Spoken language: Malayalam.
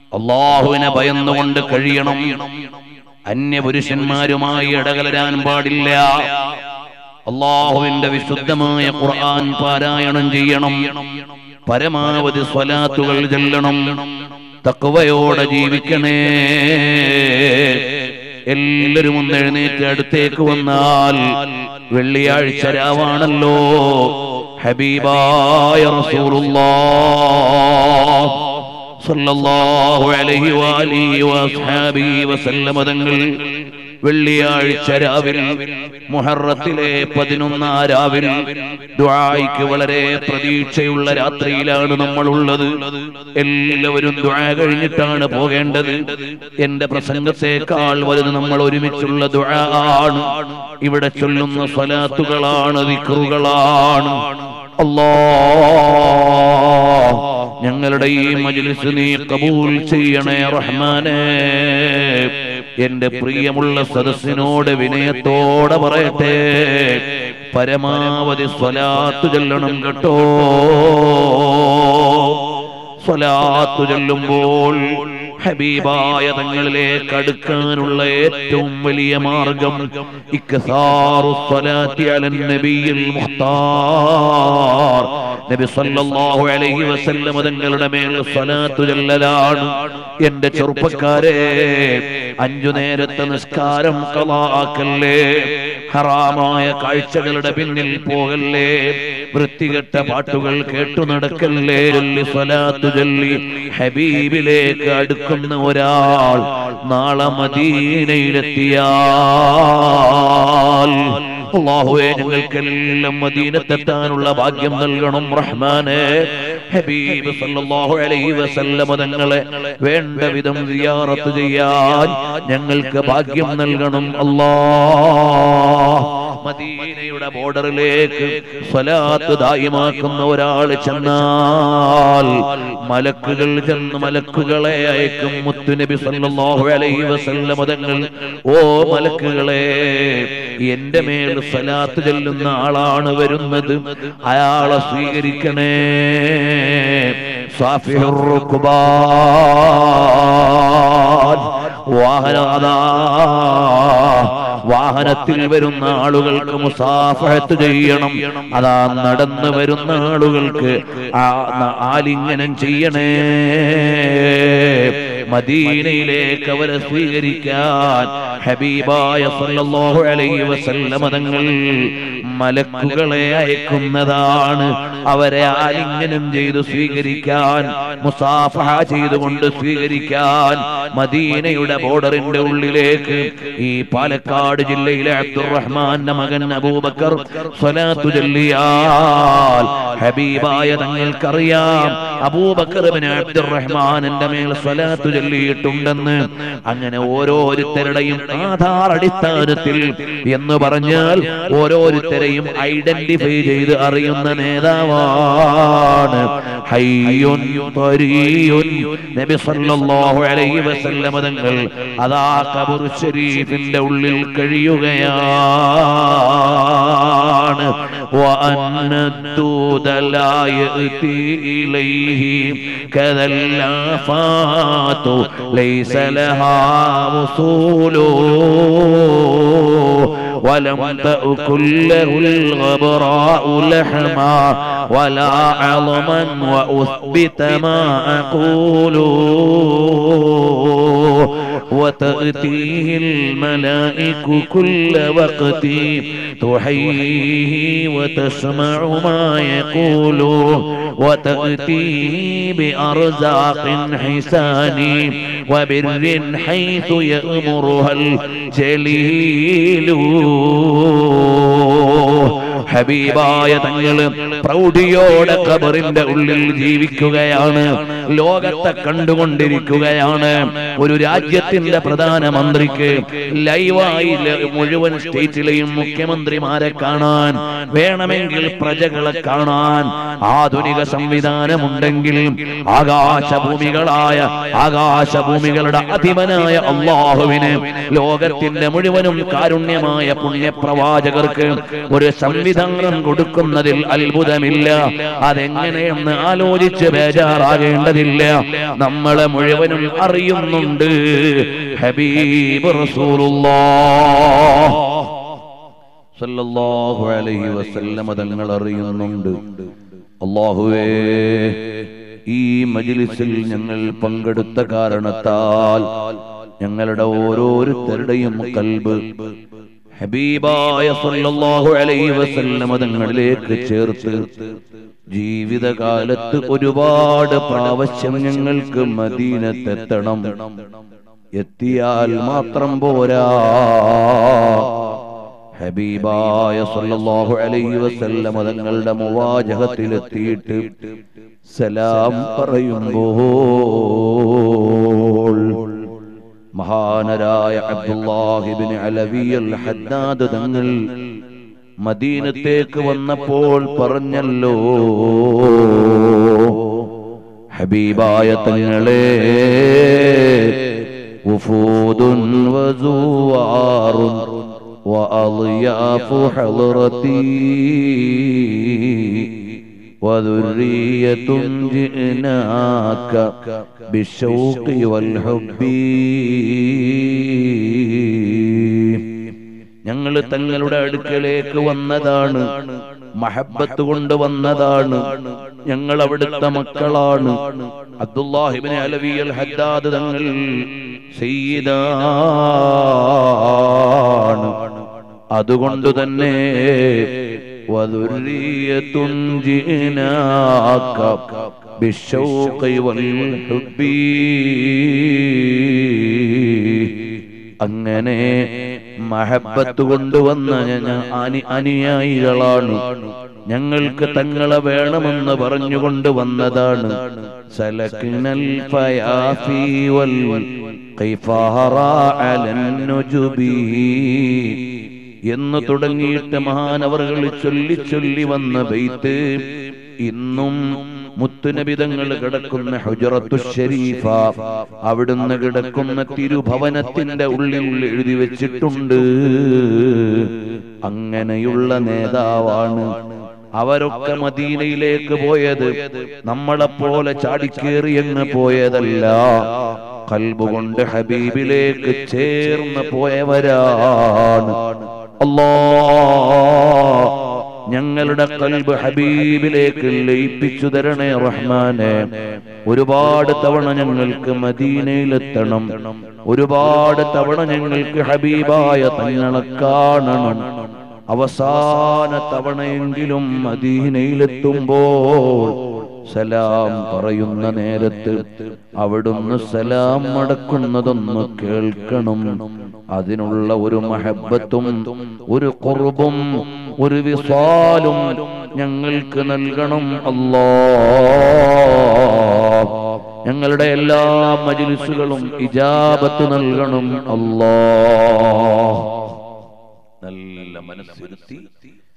അള്ളാഹുവിനെ ഭയന്നുകൊണ്ട് കഴിയണം അന്യപുരുഷന്മാരുമായി ഇടകലരാൻ പാടില്ല അള്ളാഹുവിന്റെ വിശുദ്ധമായ ഖുർആൻ പാരായണം ചെയ്യണം പരമാവധി സ്വലാത്തുകൾ ചെല്ലണം തക്കവയോടെ ജീവിക്കണേ എല്ലാവരും ഒന്ന് എഴുന്നേറ്റ് അടുത്തേക്ക് വന്നാൽ വെള്ളിയാഴ്ച രാവാണല്ലോ ഹബീബായ റസൂലുള്ളാഹ് സല്ലല്ലാഹു അലൈഹി വാലിഹി വസ്ഹാബിഹി വസല്ലമ തങ്ങൾ വെള്ളിയാഴ്ച രാവിൽ മുഹറത്തിലെ പതിനൊന്നാം രാവിൽ ദുആയ്ക്ക് വളരെ പ്രതീക്ഷയുള്ള രാത്രിയിലാണ് നമ്മൾ ഉള്ളത് എല്ലാവരും ദുആ കഴിഞ്ഞിട്ടാണ് പോകേണ്ടത് എന്റെ പ്രസംഗത്തെക്കാൾ വലുത് നമ്മൾ ഒരുമിച്ചുള്ള ദുആ ആണ് ഇവിടെ ചൊല്ലുന്ന സ്വലാത്തുകളാണ് ദിക്റുകളാണ് അല്ലാ ഞങ്ങളുടെ ഈ മജ്ലിസ് നീ കബൂൽ ചെയ്യണേ റഹ്മാനേ എന്റെ പ്രിയമുള്ള സദസ്സിനോട് വിനയത്തോടെ പറയട്ടെ പരമാവധി സ്വലാത്ത് ചൊല്ലണം കേട്ടോ സ്വലാത്തു ചൊല്ലുമ്പോൾ ഹബീബായ തങ്ങളിലേക്ക് അടുക്കാനുള്ള ഏറ്റവും വലിയ മാർഗം ഇക്സാറു സ്വലാത്തി അലൻ നബിയിൽ മുഖ്താർ നബി സല്ലല്ലാഹു അലൈഹി വസല്ലം തങ്ങളുടെ മേൽ സ്വലാത്തു ചൊല്ലലാണ് എന്റെ ചെറുപ്പക്കാരെ അഞ്ചു നേരത്തെ നിസ്കാരം കളാക്കല്ലേ ഹറാമായ കാഴ്ചകളുടെ പിന്നിൽ പോകല്ലേ വൃത്തികെട്ട പാട്ടുകൾ കേട്ടു നടക്കല്ലേ ചൊല്ലി സ്വലാത്തു ചൊല്ലി ഹബീബിലേക്ക് അടുക്കുന്ന ഒരാൾ നാളെ മദീനയിലെത്തിയാൽ അള്ളാഹുവെ ഞങ്ങൾക്കെല്ലാം മദീനത്തെത്താനുള്ള ഭാഗ്യം നൽകണം റഹ്മാനെ ഹബീബ് സല്ലല്ലാഹു അലൈഹി വസല്ലമ തങ്ങളെ വേണ്ട വിധം സിയാറത്ത് ചെയ്യാൻ ഞങ്ങൾക്ക് ഭാഗ്യം നൽകണം അല്ലാ മദീനയുടെ ബോർഡറിലേക്ക് സ്വലാത്ത് ദായിമാക്കുന്ന ഒരാൾ ചെന്നാൽ മലക്കുകൾ ചെന്ന് മലക്കുകളെ അയക്കും മുത്തുനബി സല്ലല്ലാഹു അലൈഹി വസല്ലമ തങ്ങൾ ഓ മലക്കുകളെ എന്റെ മേൽ സ്വലാത്ത് ചെല്ലുന്ന ആളാണ് വരുന്നത് അയാളെ സ്വീകരിക്കണേ സാഫിഹുർ റുക്ബാൻ വാഹനാദാ വാഹനത്തിൽ വരുന്ന ആളുകൾക്ക് മുസാഫഹത്ത് ചെയ്യണം അതാ നടന്നു വരുന്ന ആളുകൾക്ക് ആ- ന- ആലിംഗനം ചെയ്യണേ മദീനയിലേക്ക് അവരെ സ്വീകരിക്കാൻ ഹബീബായ സല്ലല്ലാഹു അലൈഹി വസല്ലമ തങ്ങൾ മലക്കുകളെ അയക്കുന്നതാണ് അവരെ ആലിംഗനം ചെയ്ത് സ്വീകരിക്കാൻ മുസാഫഹ ചെയ്തുകൊണ്ട് സ്വീകരിക്കാൻ മദീനയുടെ ബോർഡറിന്റെ ഉള്ളിലേക്ക് ഈ പാലക്കാട് ജില്ലയിലെ അബ്ദുറഹ്മാന്റെ മകൻ അബൂബക്കർ സ്വലാത്തു ചൊല്ലിയാൽ ഹബീബായ തങ്ങൾക്കറിയാം അബൂബക്കർ ഇബ്നു അബ്ദുറഹ്മാന്റെ മേൽ സ്വലാത്തു ചൊല്ലിയിട്ടുണ്ടെന്ന് അങ്ങനെ ഓരോരുത്തരുടെയും ആധാർ അടിസ്ഥാനത്തിൽ എന്ന് പറഞ്ഞാൽ ഓരോരുത്തരെയും ഐഡന്റിഫൈ ചെയ്ത് അറിയുന്ന നേതാവാണ് ഹയ്യുൻ ത്വരീയുൻ നബി സല്ലല്ലാഹു അലൈഹി വസല്ലമ തങ്ങൾ അതാ ഖബർ ഷരീഫിന്റെ ഉള്ളിൽ കഴിയുകയാണ് وأن الدود لا يأتي إليه كذا الآفات ليس لها وصول ولم تأكل له الغبراء لحما ولا عظما وأثبت ما أقول وتأتيه الملائك كل وقت تحييه وتسمع ما يقول وتأتيه بأرزاق حسان وبر حيث يأمرها الجليل ഹബീബായ തങ്ങള് പ്രൗഢിയോടെ ഖബറിന്റെ ഉള്ളിൽ ജീവിക്കുകയാണ് ലോകത്തെ കണ്ടുകൊണ്ടിരിക്കുകയാണ് ഒരു രാജ്യത്തിന്റെ പ്രധാനമന്ത്രിക്ക് ലൈവായി ല- മുഴുവൻ സ്റ്റേറ്റിലെയും മുഖ്യമന്ത്രിമാരെ കാണാൻ വേണമെങ്കിൽ പ്രജകളെ കാണാൻ ആധുനിക സംവിധാനമുണ്ടെങ്കിൽ ആകാശഭൂമികളായ ആകാശഭൂമികളുടെ അധിപനായ അള്ളാഹുവിന് ലോകത്തിന്റെ മുഴുവനും കാരുണ്യമായ പുണ്യപ്രവാചകർക്ക് ഒരു സംവിധാനം കൊടുക്കുന്നതിൽ അത്ഭുതമില്ല അതെങ്ങനെയെന്ന് ആലോചിച്ച് ബേജാറാകേണ്ടതില്ല അറിയുന്നില്ല നമ്മളെ മുഴുവനും അറിയുന്നുണ്ട് ഹബീബ് റസൂലുള്ളാഹ് സല്ലല്ലാഹു അലൈഹി വസല്ലമ തങ്ങൾ അറിയുന്നുണ്ട് അള്ളാഹുവേ ഈ മജ്ലിസിൽ ഞങ്ങൾ പങ്കെടുത്ത കാരണത്താൽ ഞങ്ങളുടെ ഓരോരുത്തരുടെയും കൽബ് ഹബീബായ സല്ലല്ലാഹു അലൈഹി വസല്ലമ തങ്ങളിലേക്ക് ചേർത്ത് ജീവിതകാലത്ത് ഒരുപാട് പ്രാവശ്യം ഞങ്ങൾക്ക് മദീനത്തെത്തണം എത്തിയാൽ മാത്രം പോരാ ഹബീബായ സല്ലല്ലാഹു അലൈഹി വസല്ലം തങ്ങളുടെ മുവാജഹത്തിലെത്തിയിട്ട് സലാം പറയുമ്പോൾ മഹാനരായ അബ്ദുല്ലാഹിബിൻ അലവിയൽ ഹദ്ദാദ് തങ്ങൾ മദീനത്തേക്ക് വന്നപ്പോൾ പറഞ്ഞല്ലോ ഹബീബായ തങ്ങളെ ഉഫൂദുൻ വസുവാറുൻ وأضياف حضرتي وذرية جئناك بالشوق والحب ഞങ്ങൾ തങ്ങളുടെ അടുക്കലേക്ക് വന്നതാണ് മഹബത്ത് കൊണ്ട് വന്നതാണ് ഞങ്ങൾ അവിടുത്തെ മക്കളാണ് അബ്ദുല്ലാഹിബിന് അലവിയൽ ഹദ്ദാദ് തങ്ങൾ സയ്യിദാണ് അതുകൊണ്ട് തന്നെ وذرية جئناك بالشوق والحب അങ്ങനെ മഹബത്ത് കൊണ്ടുവന്ന ഞ- അനി അനുയായികളാണ് ഞങ്ങൾക്ക് തങ്ങളെ വേണമെന്ന് പറഞ്ഞുകൊണ്ട് വന്നതാണ് സലക്കിനൽ ഫയാഫി വൽ ഖൈഫാറ അലൻ നുജുബി എന്ന് തുടങ്ങിയിട്ട് മഹാനവറുകൾ ചൊല്ലി ചൊല്ലി വന്ന ബെയ്ത്ത് ഇന്നും മുത്തുനബിതങ്ങൾ കിടക്കുന്ന ഹുജറത്തു ഷരീഫ അവിടുന്ന് കിടക്കുന്ന തിരുഭവനത്തിന്റെ ഉള്ളിൽ എഴുതി വെച്ചിട്ടുണ്ട് അങ്ങനെയുള്ള നേതാവാണ് അവരൊക്കെ മദീനയിലേക്ക് പോയത് നമ്മളെപ്പോലെ ചാടിക്കേറിയങ്ങ് പോയതല്ല കൽബുകൊണ്ട് ഹബീബിലേക്ക് ചേർന്ന് പോയവരാണ് അല്ലാ ഞങ്ങളുടെ കൽബ് ഹബീബിലേക്ക് ലയിപ്പിച്ചു തരണേ റഹ്മാനെ ഒരുപാട് തവണ ഞങ്ങൾക്ക് മദീനയിലെത്തണം ഒരുപാട് തവണ ഞങ്ങൾക്ക് ഹബീബായ തങ്ങളെ കാണണം അവസാന തവണയെങ്കിലും മദീനയിലെത്തുമ്പോൾ സലാം പറയുന്ന നേരത്ത് അവിടുന്ന് സലാം മടക്കുന്നതൊന്ന് കേൾക്കണം അതിനുള്ള ഒരു മഹബത്തും ഒരു കുറുബും ഒരു വിസാലും ഞങ്ങൾക്ക് നൽകണം അല്ലാ ഞങ്ങളുടെ എല്ലാ മജിലിസുകളും ഇജാബത്ത് നൽകണം അല്ലാ നല്ല മനസ്സിരുത്തി